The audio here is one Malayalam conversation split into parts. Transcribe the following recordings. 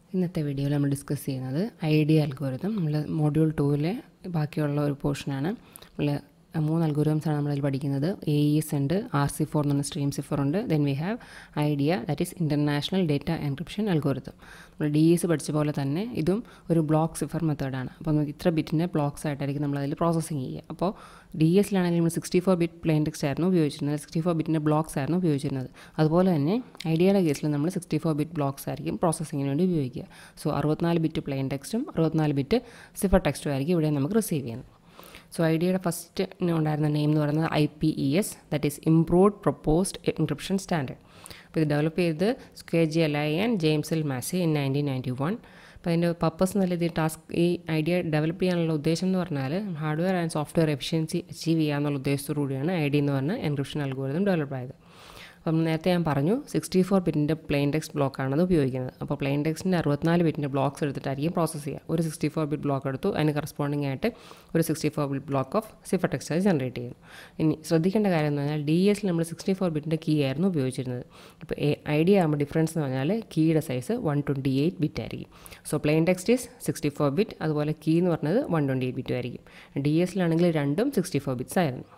ഇന്നത്തെ വീഡിയോയിൽ നമ്മൾ ഡിസ്കസ് ചെയ്യുന്നത് ഐഡിയ അൽഗോരിതം നമ്മൾ മോഡ്യൂൾ ടൂവിലെ ബാക്കിയുള്ള ഒരു പോർഷനാണ് നമ്മൾ മൂന്ന് അൽഗോരിതംസ് ആണ് നമ്മളതിൽ പഠിക്കുന്നത് എ ഇസ് ഉണ്ട് ആർ സി ഫോർ എന്ന് പറഞ്ഞ സ്ട്രീം സിഫർ ഉണ്ട് then we have IDEA that is international data encryption algorithm നമ്മൾ ഡി എസ് പഠിച്ച പോലെ തന്നെ ഇതും ഒരു ബ്ലോക്ക് സിഫർ മെത്തേഡാണ് അപ്പോൾ നമുക്ക് ഇത്ര ബിറ്റിൻ്റെ ബ്ലോക്സ് ആയിട്ടായിരിക്കും നമ്മൾ അതിൽ പ്രോസസ്സിങ് ചെയ്യുക അപ്പോൾ ഡി എസിലാണെങ്കിൽ നമ്മൾ sixty four bit plain text ആയിരുന്നു ഉപയോഗിച്ചിരുന്നത് സിക്സ്റ്റി ഫോർ ബിറ്റിൻ്റെ ബ്ലോക്സ് ആയിരുന്നു ഉപയോഗിച്ചിരുന്നത് അതുപോലെ തന്നെ ഐഡിയയുടെ കേസിൽ നമ്മൾ സിക്സ്റ്റി ഫോർ ബിറ്റ് ബ്ലോക്സ് ആയിരിക്കും പ്രോസസ്സിങ്ങിന് വേണ്ടി ഉപയോഗിക്കുക സോ അറുപത്തിനാല് ബിറ്റ് പ്ലെയിൻ ടെക്സ്റ്റും അറുപത്തിനാല് ബിറ്റ് സിഫർ ടെക്സ്റ്റും ആയിരിക്കും ഇവിടെ നമുക്ക് റിസീവ് ചെയ്യുന്നത് സോ ഐഡിയയുടെ ഫസ്റ്റ് ഉണ്ടായിരുന്ന നെയിം എന്ന് പറയുന്നത് I P E S that is improved proposed encryption standard അപ്പോൾ ഇത് ഡെവലപ്പ് ചെയ്തത് സ്ക്വേ ജി എൽ ഐ and James L Massey in nineteen ninety one അപ്പോൾ അതിൻ്റെ പർപ്പസ് എന്നല്ല ഇത് ടാസ്ക് ഈ ഐഡിയ ഡെവലപ്പ് ചെയ്യാനുള്ള ഉദ്ദേശം എന്ന് പറഞ്ഞാൽ hardware and software efficiency achieve ചെയ്യാന്നുള്ള ഉദ്ദേശത്തോടു കൂടിയാണ് ഐ ഡി എന്ന് പറഞ്ഞ എൻക്രിപ്ഷൻ അൽഗോരിതം ഡെവലപ്പ് ആയത് അപ്പം നേരത്തെ ഞാൻ പറഞ്ഞു സിക്സ്റ്റി ഫോർ ബിറ്റിൻ്റെ പ്ലെയിൻ ടെക്സ്റ്റ് ബ്ലോക്കാണ് അത് ഉപയോഗിക്കുന്നത് അപ്പോൾ പ്ലെയിൻ ടെക്സ്റ്റിൻ്റെ അറുപത്തിനാല് ബിറ്റിൻ്റെ ബ്ലോക്സ് എടുത്തിട്ടായിരിക്കും പ്രോസസ്സ് ചെയ്യുക ഒരു സിക്സ്റ്റി ഫോർ ബിറ്റ് ബ്ലോക്ക് എടുത്തു അതിന് കറസ്പോണ്ടിങ് ആയിട്ട് ഒരു sixty four bit block of cipher text generate ചെയ്യും ഇനി ശ്രദ്ധിക്കേണ്ട കാര്യം എന്ന് പറഞ്ഞാൽ ഡി എസിൽ നമ്മൾ സിക്സ്റ്റി ഫോർ ബിറ്റിൻ്റെ കീ ആയിരുന്നു ഉപയോഗിച്ചിരുന്നത് ഇപ്പോൾ ഐഡിയ ആകുമ്പോൾ ഡിഫറൻസ് എന്ന് പറഞ്ഞാൽ കീയുടെ size one twenty eight bit ആയിരിക്കും so plain text is sixty four bit അതുപോലെ കീ എന്ന് പറഞ്ഞത് വൺ ട്വൻറ്റി എയ്റ്റ് ബിറ്റും ആയിരിക്കും ഡി എസിലാണെങ്കിൽ രണ്ടും സിക്സ്റ്റി ഫോർ ബിറ്റ്സ് ആയിരുന്നു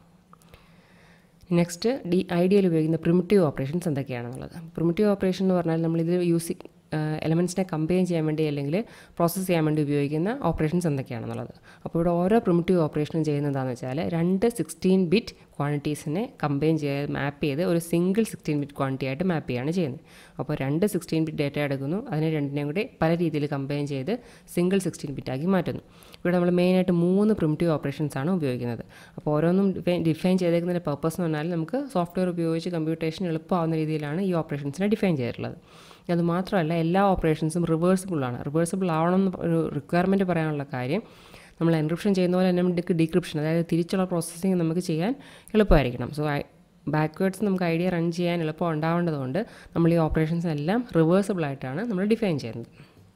നെക്സ്റ്റ് ഡി ഐഡിയയിൽ ഉപയോഗിക്കുന്ന പ്രിമിറ്റീവ് ഓപ്പറേഷൻസ് എന്തൊക്കെയാണെന്നുള്ളത് പ്രിമിറ്റീവ് ഓപ്പറേഷൻ എന്ന് പറഞ്ഞാൽ നമ്മളിത് യൂസ് എലമെൻറ്റ്സിനെ കമ്പയർ ചെയ്യാൻ വേണ്ടി അല്ലെങ്കിൽ പ്രോസസ്സ് ചെയ്യാൻ വേണ്ടി ഉപയോഗിക്കുന്ന ഓപ്പറേഷൻസ് എന്തൊക്കെയാണെന്നുള്ളത് അപ്പോൾ ഇവിടെ ഓരോ പ്രിമിറ്റീവ് ഓപ്പറേഷനും ചെയ്യുന്നത് എന്താണെന്ന് വെച്ചാൽ രണ്ട് സിക്സ്റ്റീൻ ബിറ്റ് ക്വാണ്ടിറ്റീസിനെ കമ്പൈൻ ചെയ്ത് മാപ്പ് ചെയ്ത് ഒരു സിംഗിൾ സിക്സ്റ്റീൻ ബിറ്റ് ക്വാണ്ടിറ്റി ആയിട്ട് മാപ്പ് ചെയ്യുകയാണ് ചെയ്യുന്നത് അപ്പോൾ രണ്ട് സിക്സ്റ്റീൻ ബിറ്റ് ഡേറ്റ എടുക്കുന്നു അതിനെ രണ്ടിനെയും കൂടി പല രീതിയിൽ കമ്പൈൻ ചെയ്ത് സിംഗിൾ സിക്സ്റ്റീൻ ബിറ്റാക്കി മാറ്റുന്നു ഇവിടെ നമ്മൾ മെയിനായിട്ട് മൂന്ന് പ്രിമിറ്റീവ് ഓപ്പറേഷൻസ് ആണ് ഉപയോഗിക്കുന്നത് അപ്പോൾ ഓരോന്നും ഡിഫൈൻ ചെയ്തേക്കുന്നതിൻ്റെ പർപ്പസ് എന്ന് പറഞ്ഞാൽ നമുക്ക് സോഫ്റ്റ്വെയർ ഉപയോഗിച്ച് കമ്പ്യൂട്ടേഷൻ എളുപ്പമാവുന്ന രീതിയിലാണ് ഈ ഓപ്പറേഷൻസിനെ ഡിഫൈൻ ചെയ്തിട്ടുള്ളത് അത് മാത്രമല്ല എല്ലാ ഓപ്പറേഷൻസും റിവേഴ്സിബിളാണ് റിവേഴ്സിബിൾ ആവണം എന്ന് ഒരു റിക്വയർമെൻറ്റ് പറയാനുള്ള കാര്യം നമ്മൾ എൻക്രിപ്ഷൻ ചെയ്യുന്ന പോലെ തന്നെ നമുക്ക് ഡീക്രിപ്ഷൻ അതായത് തിരിച്ചുള്ള പ്രോസസ്സിങ് നമുക്ക് ചെയ്യാൻ എളുപ്പമായിരിക്കണം സോ ബാക്ക്വേഡ്സ് നമുക്ക് ഐഡിയ റൺ ചെയ്യാൻ എളുപ്പം ഉണ്ടാവേണ്ടതുകൊണ്ട് നമ്മൾ ഈ ഓപ്പറേഷൻസ് എല്ലാം റിവേഴ്സിബിൾ ആയിട്ടാണ് നമ്മൾ ഡിഫൈൻ ചെയ്യുന്നത്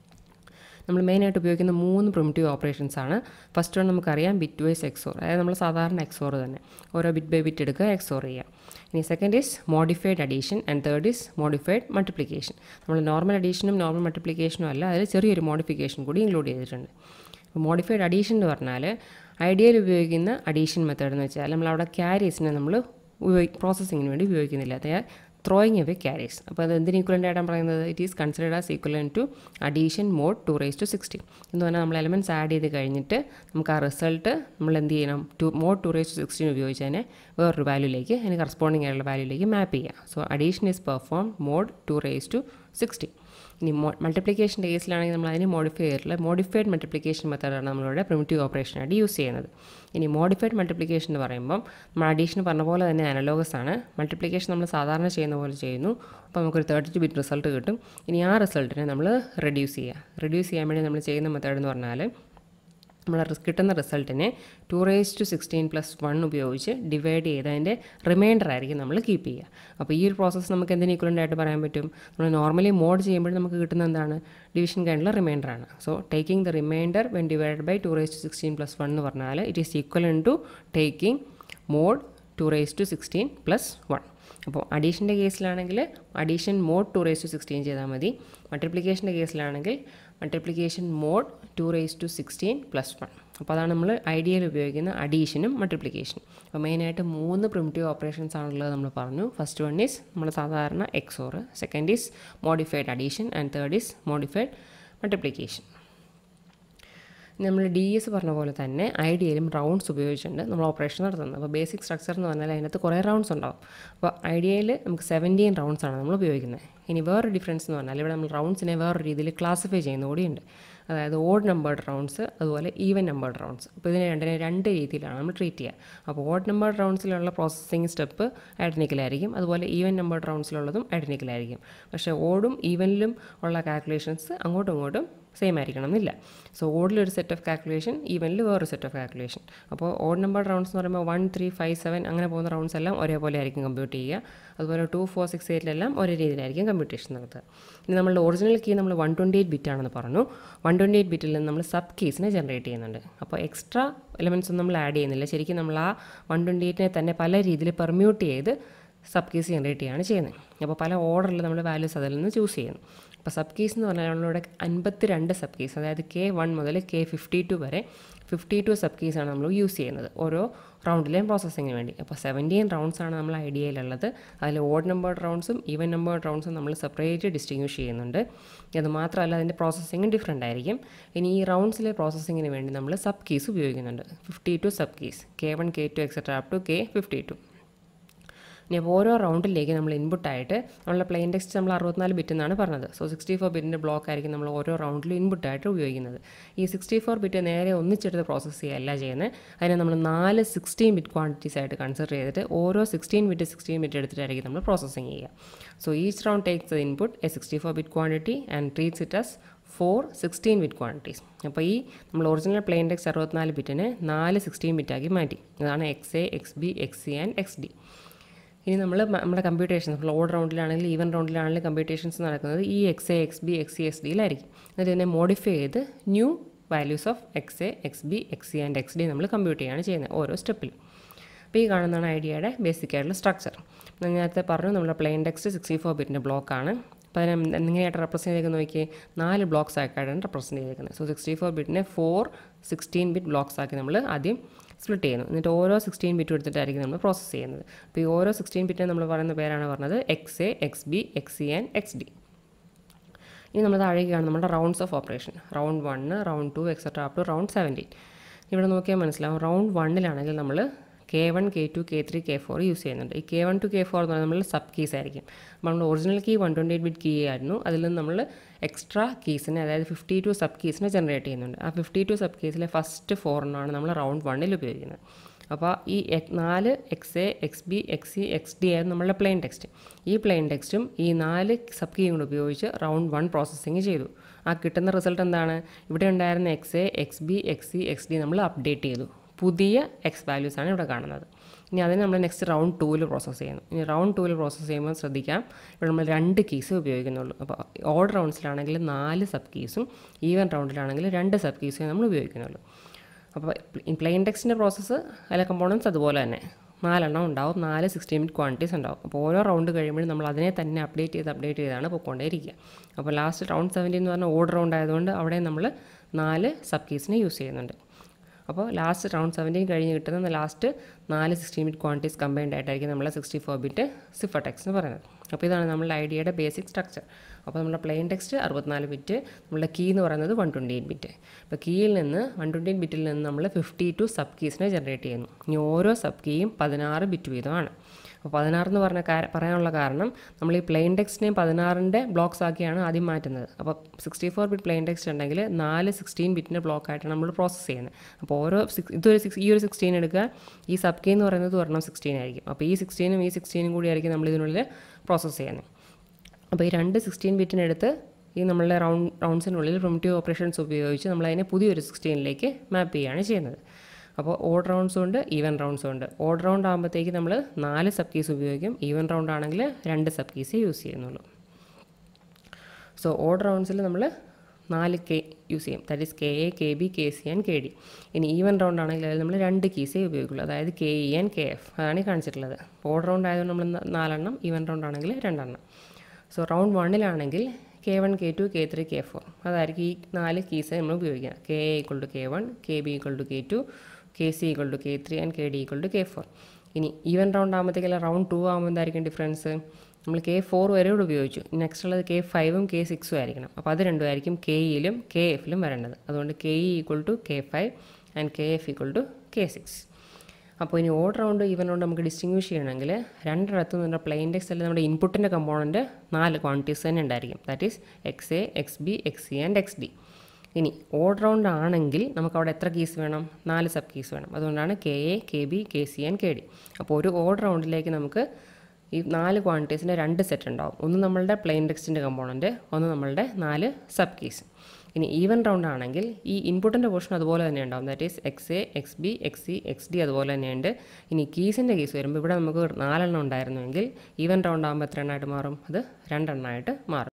നമ്മൾ മെയിനായിട്ട് ഉപയോഗിക്കുന്ന മൂന്ന് പ്രിമിറ്റീവ് ഓപ്പറേഷൻസ് ആണ് ഫസ്റ്റ് വൺ നമുക്കറിയാം ബിറ്റ് വൈസ് എക്സോർ അതായത് നമ്മൾ സാധാരണ എക്സോർ തന്നെ ഓരോ ബിറ്റ് ബൈ ബിറ്റ് എടുക്കുക എക്സോർ ചെയ്യുക ഇനി second is modified addition and third is modified multiplication നമ്മൾ നോർമൽ അഡീഷനും നോർമൽ മൾട്ടിപ്ലിക്കേഷനും അല്ല അതിൽ ചെറിയൊരു മോഡിഫിക്കേഷൻ കൂടി ഇൻക്ലൂഡ് ചെയ്തിട്ടുണ്ട് മോഡിഫൈഡ് അഡീഷൻ എന്ന് പറഞ്ഞാൽ ഐഡിയയിൽ ഉപയോഗിക്കുന്ന അഡീഷൻ മെത്തേഡ് എന്ന് വെച്ചാൽ നമ്മൾ അവിടെ ക്യാരീസിനെ നമ്മൾ ഉപയോഗി പ്രോസസ്സിങ്ങിന് വേണ്ടി ഉപയോഗിക്കുന്നില്ല അതായത് ത്രോയിങ് എവേ ക്യാരീസ് അപ്പോൾ അത് എന്തിന് ഈക്വലൻ്റ് ആയിട്ടാണ് പറയുന്നത് it is considered as equivalent to addition mod two raise to sixty എന്ന് പറഞ്ഞാൽ നമ്മൾ എലമെൻറ്റ്സ് ആഡ് ചെയ്ത് കഴിഞ്ഞിട്ട് നമുക്ക് ആ റിസൾട്ട് നമ്മൾ എന്ത് ചെയ്യണം to mod two raise to sixteen ഉപയോഗിച്ച് തന്നെ വേറൊരു വാല്യൂലേക്ക് അതിന് കറസ്പോണ്ടിങ് ആയിട്ടുള്ള വാല്യൂലേക്ക് മാപ്പ് ചെയ്യുക so addition is perform mod two raise to sixty ഇനി മോ മൾട്ടിപ്ലിക്കേഷൻ്റെ കേസിലാണെങ്കിൽ നമ്മൾ അതിനെ മോഡിഫൈ ചെയ്തിട്ടുള്ള മോഡിഫൈഡ് മൾട്ടിപ്ലിക്കേഷൻ മെത്തേഡാണ് നമ്മളിവിടെ പ്രിമിറ്റീവ് ഓപ്പറേഷനായിട്ട് യൂസ് ചെയ്യുന്നത് ഇനി മോഡിഫൈഡ് മൾട്ടിപ്ലിക്കേഷൻ എന്ന് പറയുമ്പം നമ്മൾ അഡീഷൻ പറഞ്ഞ പോലെ തന്നെ അനലോഗസ് ആണ് മൾട്ടിപ്ലിക്കേഷൻ നമ്മൾ സാധാരണ ചെയ്യുന്ന പോലെ ചെയ്യുന്നു അപ്പോൾ നമുക്കൊരു തേർട്ടി ടു ബിറ്റ് റിസൾട്ട് കിട്ടും ഇനി ആ റിസൾട്ടിനെ നമ്മൾ റെഡ്യൂസ് ചെയ്യുക റെഡ്യൂസ് ചെയ്യാൻ വേണ്ടി നമ്മൾ ചെയ്യുന്ന മെത്തേഡ് എന്ന് പറഞ്ഞാൽ നമ്മൾ കിട്ടുന്ന റിസൾട്ടിനെ two raise to sixteen plus one ഉപയോഗിച്ച് ഡിവൈഡ് ചെയ്ത് അതിൻ്റെ റിമൈൻഡർ ആയിരിക്കും നമ്മൾ കീപ്പ് ചെയ്യുക അപ്പോൾ ഈ ഒരു പ്രോസസ്സ് നമുക്ക് എന്തിന് ഈക്വലൻ്റ് ആയിട്ട് പറയാൻ പറ്റും നമ്മൾ നോർമലി മോഡ് ചെയ്യുമ്പോൾ നമുക്ക് കിട്ടുന്ന എന്താണ് ഡിവിഷൻ കഴിഞ്ഞുള്ള റിമൈൻഡറാണ് so taking the remainder when divide by two raise to sixteen plus one എന്ന് പറഞ്ഞാൽ it is equivalent to taking mod two raise to sixteen plus one അപ്പോൾ അഡീഷൻ്റെ കേസിലാണെങ്കിൽ addition mod two raise to sixteen ചെയ്താൽ മതി മൾട്ടിപ്ലിക്കേഷൻ്റെ കേസിലാണെങ്കിൽ multiplication mod two raise to sixteen plus one അപ്പോൾ അതാണ് നമ്മൾ ഐഡിയയിൽ ഉപയോഗിക്കുന്ന അഡീഷനും മൾട്ടിപ്ലിക്കേഷനും അപ്പോൾ മെയിനായിട്ട് മൂന്ന് പ്രിമിറ്റീവ് ഓപ്പറേഷൻസ് ആണുള്ളത് നമ്മൾ പറഞ്ഞു ഫസ്റ്റ് വൺ ഈസ് നമ്മൾ സാധാരണ XOR second is modified addition and third is modified multiplication നമ്മൾ ഡി എസ് പറഞ്ഞ പോലെ തന്നെ ഐഡിയയിലും റൗണ്ട്സ് ഉപയോഗിച്ചിട്ടുണ്ട് നമ്മൾ ഓപ്പറേഷൻ നടത്തുന്നത് അപ്പോൾ ബേസിക് സ്ട്രക്ചർ എന്ന് പറഞ്ഞാൽ അതിനകത്ത് കുറേ റൗണ്ട്സ് ഉണ്ടാവും അപ്പോൾ ഐഡിയയിൽ നമുക്ക് സെവൻറ്റീൻ റൗണ്ട്സ് ആണ് നമ്മൾ ഉപയോഗിക്കുന്നത് ഇനി വേറൊരു ഡിഫറൻസ് എന്ന് പറഞ്ഞാൽ ഇവിടെ നമ്മൾ റൗണ്ട്സിനെ വേറൊരു രീതിയിൽ ക്ലാസിഫൈ ചെയ്യുന്ന കൂടിയുണ്ട് അതായത് ഓഡ് നമ്പേർഡ് റൗണ്ട്സ് അതുപോലെ ഈവൻ നമ്പേർഡ് റൗണ്ട്സ് അപ്പോൾ ഇതിനെ രണ്ടിനെ രണ്ട് രീതിയിലാണ് നമ്മൾ ട്രീറ്റ് ചെയ്യുക അപ്പോൾ ഓഡ് നമ്പേർഡ് റൗണ്ട്സിലുള്ള പ്രോസസ്സിങ് സ്റ്റെപ്പ് ഐഡൻറ്റിക്കലായിരിക്കും അതുപോലെ ഈവൻ നമ്പേർഡ് റൗണ്ട്സിലുള്ളതും ഐഡൻറ്റിക്കലായിരിക്കും പക്ഷേ ഓടും ഈവനിലും ഉള്ള കാൽക്കുലേഷൻസ് അങ്ങോട്ടും ഇങ്ങോട്ടും സെയിം ആയിരിക്കണം എന്നില്ല സോ ഓഡിലൊരു സെറ്റ് ഓഫ് കാൽക്കുലേഷൻ ഈവനിൽ വേറൊരു സെറ്റ് ഓഫ് കാൽക്കുലേഷൻ അപ്പോൾ ഓഡ് നമ്പർ റൗണ്ട്സ് എന്ന് പറയുമ്പോൾ വൺ ത്രീ ഫൈവ് സെവൻ അങ്ങനെ പോകുന്ന റൗണ്ട്സ് എല്ലാം ഒരേപോലെ ആയിരിക്കും കമ്പ്യൂട്ട് ചെയ്യുക അതുപോലെ ടു ഫോർ സിക്സ് എയ്റ്റിലെല്ലാം ഒരേ രീതിയിലായിരിക്കും കമ്പ്യൂട്ടേഷൻ നടത്തുക ഇനി നമ്മളുടെ ഒറിജിനൽ കീ നമ്മൾ വൺ ട്വൻറ്റി എയ്റ്റ് ബിറ്റ് ആണെന്ന് പറഞ്ഞു വൺ ട്വൻറ്റി എയ്റ്റ് ബിറ്റിൽ നിന്ന് നമ്മൾ സബ് കീസിനെ ജനറേറ്റ് ചെയ്യുന്നുണ്ട് അപ്പോൾ എക്സ്ട്രാ എലമെൻറ്റ്സ് ഒന്നും നമ്മൾ ആഡ് ചെയ്യുന്നില്ല ശരിക്കും നമ്മൾ ആ വൺ ട്വൻറ്റി എയ്റ്റിനെ തന്നെ പല രീതിയിൽ പെർമ്യൂട്ട് ചെയ്ത് സബ് കേസ് ജനറേറ്റ് ചെയ്യുകയാണ് ചെയ്യുന്നത് അപ്പോൾ പല ഓർഡറിൽ നമ്മൾ വാല്യൂസ് അതിൽ നിന്ന് ചൂസ് ചെയ്യുന്നു അപ്പോൾ സബ് കീസ് എന്ന് പറഞ്ഞാൽ നമ്മളിവിടെ അൻപത്തി രണ്ട് സബ് കീസ് അതായത് കെ വൺ മുതൽ കെ ഫിഫ്റ്റി ടു വരെ ഫിഫ്റ്റി ടു സബ് കീസാണ് നമ്മൾ യൂസ് ചെയ്യുന്നത് ഓരോ റൗണ്ടിലെയും പ്രോസസ്സിങ്ങിന് വേണ്ടി അപ്പോൾ സെവൻറ്റീൻ റൗണ്ട്സ് ആണ് നമ്മൾ ഐഡിയയിലുള്ളത് അതിൽ ഓഡ് നമ്പേർഡ് റൗണ്ട്സും ഈവൻ നമ്പേർഡ് റൗണ്ട്സും നമ്മൾ സെപ്പറേറ്റ് ഡിസ്റ്റിങ്വിഷ് ചെയ്യുന്നുണ്ട് അത് മാത്രമല്ല അതിൻ്റെ പ്രോസസ്സിങ്ങും ഡിഫറെൻ്റ് ആയിരിക്കും ഇനി ഈ റൗണ്ട്സിലെ പ്രോസസ്സിങ്ങിന് വേണ്ടി നമ്മൾ സബ് കീസ് ഉപയോഗിക്കുന്നുണ്ട് fifty two sub keys K one K two etcetera up to K fifty two ഇനി അപ്പോൾ ഓരോ റൗണ്ടിലേക്ക് നമ്മൾ ഇൻപുട്ടായിട്ട് നമ്മളുടെ പ്ലെയിൻ ടെക്സ്റ്റ് നമ്മൾ അറുപത്തിനാല് ബിറ്റ് എന്നാണ് പറഞ്ഞത് സോ സിക്സ്റ്റി ഫോർ ബിറ്റിൻ്റെ ബ്ലോക്ക് ആയിരിക്കും നമ്മൾ ഓരോ റൗണ്ടിലും ഇൻപുട്ടായിട്ട് ഉപയോഗിക്കുന്നത് ഈ സിക്സ്റ്റി ഫോർ ബിറ്റ് നേരെ ഒന്നിച്ചെടുത്ത് പ്രോസസ്സ് ചെയ്യുകയല്ല ചെയ്യുന്നത് അതിനെ നമ്മൾ നാല് സിക്സ്റ്റീൻ ബിറ്റ് ക്വാണ്ടിറ്റീസ് ആയിട്ട് കൺസിഡർ ചെയ്തിട്ട് ഓരോ സിക്സ്റ്റീൻ ബിറ്റ് സിക്സ്റ്റീൻ ബിറ്റ് എടുത്തിട്ടായിരിക്കും നമ്മൾ പ്രോസസ്സിങ് ചെയ്യുക so each round takes the input a sixty four bit quantity and treats it as four sixteen bit quantities അപ്പോൾ ഈ നമ്മൾ ഒറിജിനൽ പ്ലെയിൻ ടെക്സ്റ്റ് അറുപത്തിനാല് ബിറ്റിനെ നാല് സിക്സ്റ്റീൻ ബിറ്റാക്കി മാറ്റി അതാണ് X A X B X C and X D ഇനി നമ്മൾ നമ്മുടെ കമ്പ്യൂട്ടേഷൻസ് നമ്മൾ ഓഡ് റൗണ്ടിലാണെങ്കിലും ഈവൻ റൗണ്ടിലാണെങ്കിലും കമ്പ്യൂട്ടേഷൻസ് നടക്കുന്നത് ഈ X A X B X C X ഡിയിലായിരിക്കും എന്നിട്ട് ഇതിനെ മോഡിഫൈ ചെയ്ത് new values of X A X B X C and X D നമ്മൾ കമ്പ്യൂട്ട് ചെയ്യുകയാണ് ചെയ്യുന്നത് ഓരോ സ്റ്റെപ്പിലും അപ്പോൾ ഈ കാണുന്നതാണ് ഐഡിയയുടെ ബേസിക് ആയിട്ടുള്ള സ്ട്രക്ചർ ഞാൻ നേരത്തെ പറഞ്ഞു നമ്മുടെ പ്ലെയിൻ ടെക്സ്റ്റ് സിക്സ്റ്റി ഫോർ ബിറ്റിൻ്റെ ബ്ലോക്കാണ് അപ്പോൾ അതിനെ എങ്ങനെയായിട്ട് റെപ്രസെൻറ്റ് ചെയ്തേക്കുന്നത് നോക്കി നാല് ബ്ലോക്സ് ആയിട്ടാണ് റെപ്രസെൻറ്റ് ചെയ്തേക്കുന്നത് സോ സിക്സ്റ്റി ഫോർ ബിറ്റിനെ ഫോർ സിക്സ്റ്റീൻ ബിറ്റ് ബ്ലോക്സ് ആക്കി നമ്മൾ ആദ്യം സ്പ്ലിറ്റ് ചെയ്യുന്നു എന്നിട്ട് ഓരോ സിക്സ്റ്റീൻ ബിറ്റും എടുത്തിട്ടായിരിക്കും നമ്മൾ പ്രോസസ്സ് ചെയ്യുന്നത് അപ്പോൾ ഈ ഓരോ സിക്സ്റ്റീൻ ബിറ്റിനെ നമ്മൾ പറയുന്ന പേരാണ് പറഞ്ഞത് X A X B X C and X D ഇനി നമ്മൾ താഴേക്കാണ് നമ്മുടെ rounds of operation round one round two etcetera up to round seventeen ഇവിടെ നോക്കിയാൽ മനസ്സിലാവും റൗണ്ട് വണ്ണിലാണെങ്കിൽ നമ്മൾ K one K two K three K four use ചെയ്യുന്നുണ്ട് ഈ K one two K four എന്ന് പറഞ്ഞാൽ നമ്മൾ സബ് കീസ് ആയിരിക്കും നമ്മൾ original key one twenty eight bit key ആയിരുന്നു അതിൽ നിന്ന് നമ്മൾ എക്സ്ട്രാ കീസിനെ അതായത് ഫിഫ്റ്റി ടു സബ് കീസിനെ ജനറേറ്റ് ചെയ്യുന്നുണ്ട് ആ ഫിഫ്റ്റി ടു സബ് കീസിലെ ഫസ്റ്റ് ഫോറിനാണ് നമ്മൾ റൗണ്ട് വണ്ണിൽ ഉപയോഗിക്കുന്നത് അപ്പോൾ ഈ നാല് X A X B X C X D ആയിരുന്നു നമ്മളുടെ പ്ലെയിൻ ടെക്സ്റ്റ് ഈ പ്ലെയിൻ ടെക്സ്റ്റും ഈ നാല് സബ് കീയും കൂടെ ഉപയോഗിച്ച് റൗണ്ട് വൺ പ്രോസസ്സിങ് ചെയ്തു ആ കിട്ടുന്ന റിസൾട്ട് എന്താണ് ഇവിടെ ഉണ്ടായിരുന്ന X A X B X C X D നമ്മൾ അപ്ഡേറ്റ് ചെയ്തു പുതിയ എക്സ് വാല്യൂസ് ആണ് ഇവിടെ കാണുന്നത് ഇനി അതിന് നമ്മൾ നെക്സ്റ്റ് റൗണ്ട് ടൂവിൽ പ്രോസസ്സ് ചെയ്യുന്നു ഇനി റൗണ്ട് ടൂവിൽ പ്രോസസ്സ് ചെയ്യുമ്പോൾ ശ്രദ്ധിക്കാം ഇവിടെ നമ്മൾ രണ്ട് കീസ് ഉപയോഗിക്കുന്നുള്ളൂ അപ്പോൾ ഓഡ് റൗണ്ട്സിലാണെങ്കിൽ നാല് സബ് കീസും ഈവൻ റൗണ്ടിലാണെങ്കിൽ രണ്ട് സബ് കീസും നമ്മൾ ഉപയോഗിക്കുന്നുള്ളൂ അപ്പോൾ പ്ലെയിൻ ടെക്സ്റ്റിൻ്റെ പ്രോസസ്സ് അതിലെ കമ്പോണൻസ് അതുപോലെ തന്നെ നാലെണ്ണം ഉണ്ടാവും നാല് സിക്സ്റ്റി മിനിറ്റ് ക്വാണ്ടിറ്റീസ് ഉണ്ടാവും അപ്പോൾ ഓരോ റൗണ്ട് കഴിയുമ്പോഴും നമ്മൾ അതിനെ തന്നെ അപ്ഡേറ്റ് ചെയ്ത് അപ്ഡേറ്റ് ചെയ്താണ് പോയിക്കൊണ്ടേയിരിക്കുക അപ്പോൾ ലാസ്റ്റ് റൗണ്ട് സെവൻറ്റി എന്ന് പറഞ്ഞാൽ ഓഡ് റൗണ്ട് ആയതുകൊണ്ട് അവിടെ നമ്മൾ നാല് സബ് കീസിനെ യൂസ് ചെയ്യുന്നുണ്ട് അപ്പോൾ ലാസ്റ്റ് റൗണ്ട് സെവൻറ്റീൻ കഴിഞ്ഞ് കിട്ടുന്ന ലാസ്റ്റ് നാല് സിക്സ്റ്റി ബിറ്റ് ക്വാണ്ടിറ്റീസ് കമ്പൈൻഡ് ആയിട്ടായിരിക്കും നമ്മൾ sixty four bit cipher text എന്ന് പറയുന്നത് അപ്പോൾ ഇതാണ് നമ്മളുടെ ഐഡിയയുടെ ബേസിക് സ്ട്രക്ചർ അപ്പോൾ നമ്മുടെ പ്ലെയിൻ ടെക്സ്റ്റ് അറുപത്തിനാല് ബിറ്റ് നമ്മുടെ കീ എന്ന് പറയുന്നത് വൺ ട്വൻറ്റി എയ്റ്റ് ബിറ്റ് അപ്പോൾ കീയിൽ നിന്ന് വൺ ട്വൻറ്റി എയ്റ്റ് ബിറ്റിൽ നിന്ന് നമ്മൾ ഫിഫ്റ്റി ടു സബ് കീസിനെ ജനറേറ്റ് ചെയ്യുന്നു ഇനി ഓരോ സബ് കീയും പതിനാറ് ബിറ്റ് വീതമാണ് അപ്പോൾ പതിനാറ് എന്ന് പറഞ്ഞ കാര പറയാനുള്ള കാരണം നമ്മൾ ഈ പ്ലെയിൻ ടെക്സ്റ്റിനെയും പതിനാറിൻ്റെ ബ്ലോക്സ് ആക്കിയാണ് ആദ്യം മാറ്റുന്നത് അപ്പോൾ sixty four bit plain text ഉണ്ടെങ്കിൽ നാല് സിക്സ്റ്റീൻ ബിറ്റിൻ്റെ ബ്ലോക്ക് ആയിട്ടാണ് നമ്മൾ പ്രോസസ്സ് ചെയ്യുന്നത് അപ്പോൾ ഓരോ സിക്സ് ഇതൊരു സിക്സ് ഈ ഒരു സിക്സ്റ്റീൻ എടുക്കുക ഈ സബ് കീ എന്ന് പറയുന്നത് ഒരെണ്ണം സിക്സ്റ്റീൻ ആയിരിക്കും അപ്പോൾ ഈ സിക്സ്റ്റീനും ഈ സിക്സ്റ്റീനും കൂടി ആയിരിക്കും നമ്മൾ ഇതിനുള്ളിൽ പ്രോസസ്സ് ചെയ്യുന്നത് അപ്പോൾ ഈ രണ്ട് സിക്സ്റ്റീൻ ബിറ്റിനെടുത്ത് ഈ നമ്മളുടെ റൗണ്ട് റൗണ്ട്സിനുള്ളിൽ പ്രിമിറ്റീവ് ഓപ്പറേഷൻസ് ഉപയോഗിച്ച് നമ്മളതിനെ പുതിയൊരു സിക്സ്റ്റീനിലേക്ക് മാപ്പ് ചെയ്യുകയാണ് ചെയ്യുന്നത് അപ്പോൾ ഓഡ് റൗണ്ട്സും ഉണ്ട് ഈവൻ റൗണ്ട്സും ഉണ്ട് ഓഡ് റൗണ്ട് ആകുമ്പോഴത്തേക്ക് നമ്മൾ നാല് സബ് കീസ് ഉപയോഗിക്കും ഈവൻ റൗണ്ട് ആണെങ്കിൽ രണ്ട് സബ് കീസേ യൂസ് ചെയ്യുന്നുള്ളൂ സോ ഓഡ് റൗണ്ട്സിൽ നമ്മൾ നാല് കെ യൂസ് ചെയ്യും that is K A K B K C and K D ഇനി ഈവൻ റൗണ്ട് ആണെങ്കിൽ അതിൽ നമ്മൾ രണ്ട് കീസേ ഉപയോഗിക്കുള്ളൂ അതായത് K E and K F അതാണ് ഈ കാണിച്ചിട്ടുള്ളത് ഓഡ് റൗണ്ട് ആയതുകൊണ്ട് നമ്മൾ നാലെണ്ണം ഈവൻ റൗണ്ട് ആണെങ്കിൽ രണ്ടെണ്ണം സോ റൗണ്ട് വണ്ണിലാണെങ്കിൽ K one K two K three K four അതായിരിക്കും ഈ നാല് കീസ് നമ്മൾ ഉപയോഗിക്കുക K A equal to K one K B equal to K two K C equal to K three and K D equal to K four ഇനി ഈവൻ റൗണ്ട് ആകുമ്പോഴത്തേക്കല്ല റൗണ്ട് ടു ആകുമ്പോൾ എന്തായിരിക്കും ഡിഫറൻസ് നമ്മൾ കെ ഫോർ വരെ ഇവിടെ ഉപയോഗിച്ചു നെക്സ്റ്റ് ഉള്ളത് കെ ഫൈവും കെ സിക്സും ആയിരിക്കണം അപ്പോൾ അത് രണ്ടും ആയിരിക്കും കെ ഇയിലും കെ എഫിലും വരേണ്ടത് അതുകൊണ്ട് K E equal to K five and K F equal to K six അപ്പോൾ ഇനി ഓഡ് റൗണ്ട് ഈവൻ റൗണ്ട് നമുക്ക് ഡിസ്റ്റിങ്വിഷ് ചെയ്യണമെങ്കിൽ രണ്ടിടത്തും നമ്മുടെ പ്ലെയിൻ ടെക്സ്റ്റ് അല്ലെങ്കിൽ നമ്മുടെ ഇൻപുട്ടിൻ്റെ കമ്പോണൻറ്റ് നാല് ക്വാണ്ടിറ്റീസ് തന്നെ ഉണ്ടായിരിക്കും that is X A X B X C and X D ഇനി ഓഡ് റൗണ്ട് ആണെങ്കിൽ നമുക്ക് അവിടെ എത്ര കീസ് വേണം നാല് സബ് കീസ് വേണം അതുകൊണ്ടാണ് K A K B K C and K D അപ്പോൾ ഒരു ഓഡ് റൗണ്ടിലേക്ക് നമുക്ക് ഈ നാല് ക്വാണ്ടിറ്റീസിൻ്റെ രണ്ട് സെറ്റ് ഉണ്ടാവും ഒന്ന് നമ്മളുടെ പ്ലെയിൻ ടെക്സ്റ്റിൻ്റെ കമ്പോണൻറ്റ് ഒന്ന് നമ്മളുടെ നാല് സബ് കീസ് ഇനി ഈവൻ റൗണ്ട് ആണെങ്കിൽ ഈ ഇൻപുട്ടിൻ്റെ പോർഷൻ അതുപോലെ തന്നെ ഉണ്ടാവും that is X A X B X C X D അതുപോലെ തന്നെയുണ്ട് ഇനി കീസിൻ്റെ കേസ് വരുമ്പോൾ ഇവിടെ നമുക്ക് നാലെണ്ണം ഉണ്ടായിരുന്നുവെങ്കിൽ ഈവൻ റൗണ്ട് ആകുമ്പോൾ എത്ര എണ്ണമായിട്ട് മാറും അത് രണ്ടെണ്ണമായിട്ട് മാറും